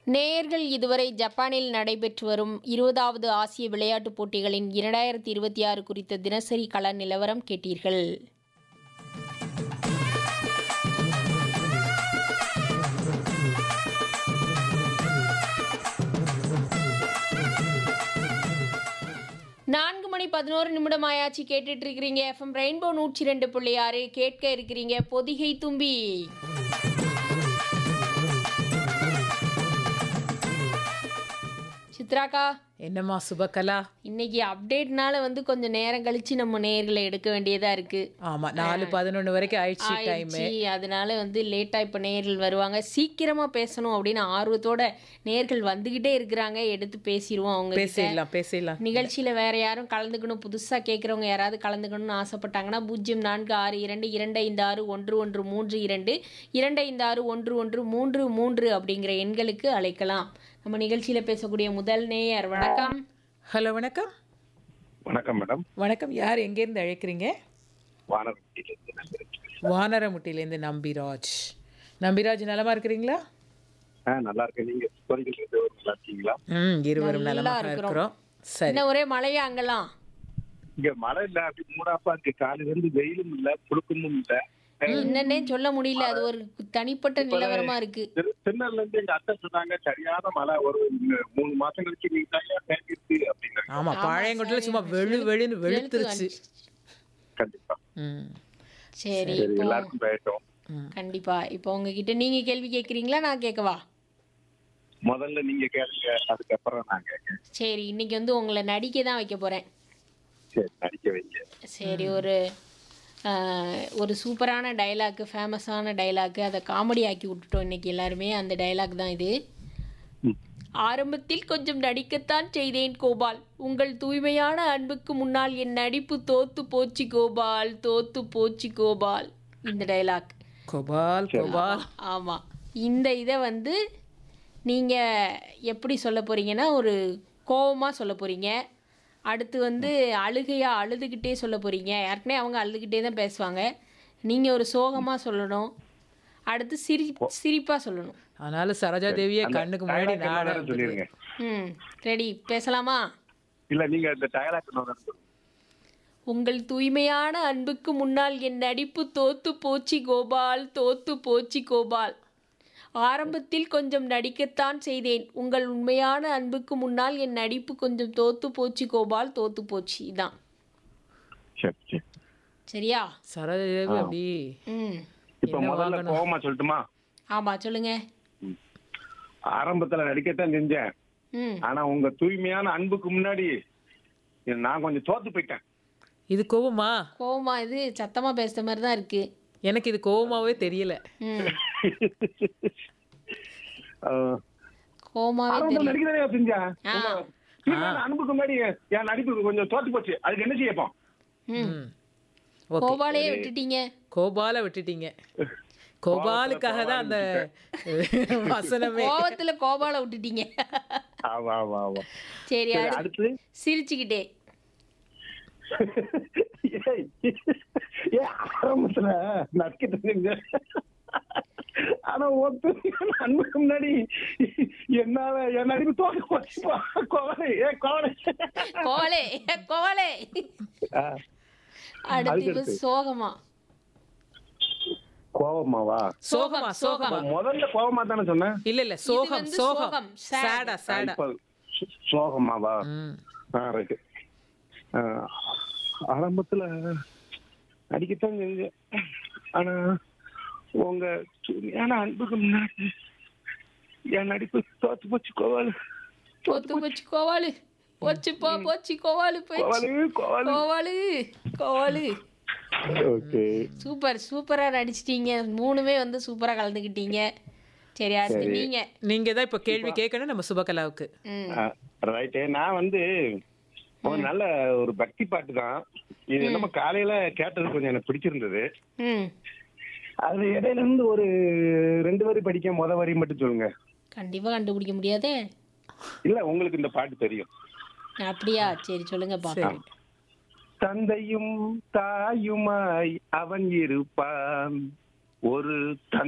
நேயர்கள் இதுவரை ஜப்பானில் நடைபெற்று வரும் இருபதாவது ஆசிய விளையாட்டுப் போட்டிகளின் இரண்டாயிரத்தி இருபத்தி ஆறு குறித்த தினசரி கள நிலவரம் கேட்டீர்கள் நான்கு மணி பதினோரு நிமிடம் ஆயாச்சு கேட்டுட்டு இருக்கிறீங்க எஃப்எம் ரெயின்போ நூற்றி ரெண்டு புள்ளி ஆறு கேட்க இருக்கிறீங்க பொதிகை தும்பி சித்ராக்கா என்னம்மா சுபகலா இன்னைக்கு அப்டேட்னால வந்து கொஞ்சம் நேரம் கழிச்சு நம்ம நேர்களை எடுக்க வேண்டியதா இருக்கு ஆமா நாலு பதினொன்னு வரைக்கும் ஆயிடுச்சு டைம் ஆயிடுச்சு அதனால வந்து லேட்டா இப்ப நேர்கள் வருவாங்க சீக்கிரமா பேசணும் அப்படின்னு ஆர்வத்தோட நேர்கள் வந்துகிட்டே இருக்கிறாங்க எடுத்து பேசிடுவோம் அவங்க கிட்ட. பேசிடலாம் பேசிடலாம் நிகழ்ச்சியில வேற யாரும் கலந்துக்கணும் புதுசா கேட்குறவங்க யாராவது கலந்துக்கணும்னு ஆசைப்பட்டாங்கன்னா பூஜ்ஜியம் நான்கு ஆறு இரண்டு இரண்டு ஐந்து ஆறு ஒன்று ஒன்று மூன்று இரண்டு இரண்டு ஐந்து ஆறு ஒன்று ஒன்று மூன்று மூன்று அப்படிங்கிற எண்களுக்கு அழைக்கலாம் நம்ம நிகழ்ச்சியில பேசக்கூடிய முதல் நேயர் வணக்கம் ஹலோ வணக்கம் வணக்கம் மேடம் வணக்கம் யார் எங்கேருந்து அழைக்கிறீங்க வானரப்பட்டியிலிருந்து நம்புறேன் வானரமுட்டிலேருந்து நம்பிராஜ் நம்பிராஜ் நலமா இருக்கிறீங்களா ஆ நல்லா இருக்கேன் நீங்க கோரிக்கை நல்லா இருக்கீங்களா ம் இருவரும் நல்லா நலமாக இருக்கிறோம். இருக்கிறோம் சரி என்ன ஒரே மழையா அங்கெல்லாம் இங்க மழை இல்ல அப்படி மூடாப்பா இருக்கு காலையில இருந்து வெயிலும் இல்ல புழுக்கமும் இல்ல என்னன்னே சொல்ல முடியல அது ஒரு தனிப்பட்ட நிலவரமா இருக்கு திரு- திருநெல்வேலில இருந்து எங்க அத்தை சொன்னாங்க சரியான மழை ஒரு இன்னும் மூணு மாசம் கழிச்சு நீங்க தனியா பேசிருக்கு அப்படின்னாங்க ஆமா பாளையங்கோட்டில் சும்மா வெளு வெளுன்னு வெளுத்துருச்சு கண்டிப்பா ம் சரி சரி இப்போ எல்லாருக்கும் போயிட்டோம் கண்டிப்பா இப்போ உங்ககிட்ட நீங்க கேள்வி கேட்குறீங்களா நான் கேட்கவா முதல்ல நீங்க கேளுங்க அதுக்கப்புறம் நான் கேட்கேன் சரி இன்னைக்கு வந்து உங்களை நடிக்க தான் வைக்க போறேன் சரி நடிக்க வைங்க சரி ஒரு ஆஹ், ஒரு சூப்பரான டைலாக்கு ஃபேமஸான டைலாக்கு அதை காமெடி ஆக்கி விட்டுட்டோம் இன்னைக்கு எல்லாருமே அந்த டைலாக் தான் இது ம். ஆரம்பத்தில் கொஞ்சம் நடிக்கத்தான் செய்தேன் கோபால் உங்கள் தூய்மையான அன்புக்கு முன்னால் என் நடிப்பு தோத்து போச்சு கோபால் தோத்து போச்சு கோபால் இந்த டைலாக் கோபால் கோபால் ஆமாம் இந்த இதை வந்து நீங்கள் எப்படி சொல்ல போகிறீங்கன்னா ஒரு கோவமாக சொல்ல போகிறீங்க அடுத்து வந்து அழுகையா அழுதுகிட்டே சொல்ல போகிறீங்க ஏற்கனவே அவங்க அழுதுகிட்டே தான் பேசுவாங்க நீங்கள் ஒரு சோகமாக சொல்லணும் அடுத்து சிரி சிரிப்பாக சொல்லணும் அதனால சரோஜா தேவியே கண்ணுக்கு முன்னாடி dialogue நாடகம் எல்லாரும் சொல்லிருங்க ம் ரெடி பேசலாமா இல்ல நீங்க இந்த டயலாக் சொல்லுங்க உங்கள் தூய்மையான அன்புக்கு முன்னால் என் நடிப்பு தோத்து போச்சு கோபால் தோத்து போச்சு கோபால் ஆரம்பத்தில் கொஞ்சம் நடிக்கத்தான் செய்தேன் உங்கள் உண்மையான அன்புக்கு முன்னால் என் நடிப்பு கொஞ்சம் தோத்து போச்சு கோபால் தோத்து போச்சு இதான் சரி சரி சரியா சரோஜா தேவி அப்படி ம் இப்ப முதல்ல கோவமா சொல்லட்டுமா ஆமாம் சொல்லுங்க ஆரம்பத்துல நடிக்கத்தான் செஞ்சேன் ம் ஆனா உங்க தூய்மையான அன்புக்கு முன்னாடி நான் கொஞ்சம் தோத்து போயிட்டேன் இது கோவமா கோவமா இது சத்தமாக பேசுகிற மாதிரி தான் இருக்கு எனக்கு இது கோவமாவே தெரியல ம் அஹ், கோவமாவே ஆரம்பத்துல தெரியும் நடிக்கதானே செஞ்சேன் ஆ. உங்க தூய்மையான அன்புக்கு முன்னாடி என் நடிப்பு கொஞ்சம் தோத்து போச்சு அதுக்கு என்ன செய்யப்போம் ம் ம் ஓகே கோபாலையே விட்டுட்டீங்க கோபால விட்டுட்டீங்க கோபாலுக்காக தான் அந்த வசனமே கோவத்துல கோவத்துல கோபால விட்டுட்டீங்க ஆமா ஆமா ஆமா சரி சரி, அடுத்து அடுத்து சிரிச்சுக்கிட்டே ஏய், ஏய், ஆரம்பத்துல நடிக்கத்தான் செஞ்சேன் ஆனா ஒத்து அன்புக்கு முன்னாடி என்னால என் நடிப்பு தோத்து போச்சு கோவலை ஏ கோவலை கோவலே கோவலே ஆ, அடுத்து இப்ப சோகமா கோவமாவா சோகமா சோகமா அப்ப முதல்ல கோவமா தானே சொன்னேன் இல்ல இல்ல சோகம் வந்து சோகம் சோகம், sad. சேடா சேடா இப்ப சோ- சோகமாவா ம் ஆ ரைட்டு ஆரம்பத்துல நடிக்கத்தான் செஞ்சேன் ஆனா உங்க சுமையான அன்புக்கு முன்னாடி என் நடிப்பு தோத்து போச்சு கோவாலு பொத்து போச்சு கோவாலு போச்சு போ போச்சு கோவாலு போச்சு கோவாலு கோவாலு கோவாலு கோவாலு ஓகே சூப்பர் சூப்பரா நடிச்சிட்டீங்க மூணுமே வந்து சூப்பரா கலந்துக்கிட்டீங்க சரி அடுத்து நீங்க நீங்க தான் இப்ப கேள்வி கேட்கணும் நம்ம சுபகலாவுக்கு ம் ரைட்டு நான் வந்து ஒரு நல்ல ஒரு பக்தி பாட்டு தான் இது என்னமோ காலையில கேட்டது கொஞ்சம் எனக்கு பிடிச்சிருந்தது ம் அது இடையில இருந்து ஒரு ரெண்டு வரி படிக்க முத வரி மட்டும் சொல்லுங்க கண்டிப்பா கண்டுபிடிக்க முடியாதே இல்ல உங்களுக்கு இந்த பாட்டு தெரியும் அப்படியா சரி சொல்லுங்க பாக்கலாம் தந்தையும் தாயுமாய் அவன் இருப்பான் ஒரு தன்